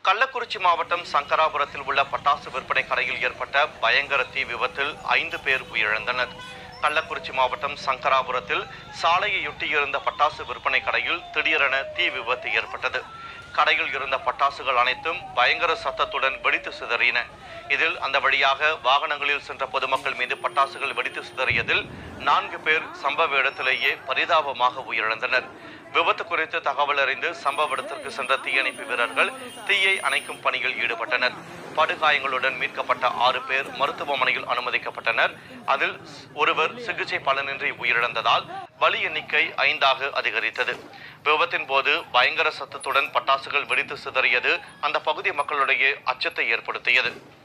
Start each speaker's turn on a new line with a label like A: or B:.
A: கள்ளக்குறிச்சி மாவட்டம் சங்கராபுரத்தில் உள்ள பட்டாசு விற்பனை கடையில் ஏற்பட்ட பயங்கர தீ விபத்தில் ஐந்து பேர் உயிரிழந்தனர் கள்ளக்குறிச்சி மாவட்டம் சங்கராபுரத்தில் சாலையையொட்டி இருந்த பட்டாசு விற்பனை கடையில் திடீரென தீ விபத்து ஏற்பட்டது கடையில் இருந்த பட்டாசுகள் அனைத்தும் பயங்கர சத்தத்துடன் வெடித்து சிதறின இதில் அந்த வழியாக வாகனங்களில் சென்ற பொதுமக்கள் மீது பட்டாசுகள் வெடித்து சிதறியதில் நான்கு பேர் சம்பவ இடத்திலேயே பரிதாபமாக உயிரிழந்தனர் விபத்து குறித்து தகவல் அறிந்து சம்பவ இடத்திற்கு சென்ற தீயணைப்பு வீரர்கள் தீயை அணைக்கும் பணியில் ஈடுபட்டனர் படுகாயங்களுடன் மீட்கப்பட்ட ஆறு பேர் மருத்துவமனையில் அனுமதிக்கப்பட்டனர் அதில் ஒருவர் சிகிச்சை பலனின்றி உயிரிழந்ததால் பலி எண்ணிக்கை ஐந்தாக அதிகரித்தது விபத்தின் போது பயங்கர சத்தத்துடன் பட்டாசுகள் வெடித்து சிதறியது அந்த பகுதி மக்களிடையே அச்சத்தை ஏற்படுத்தியது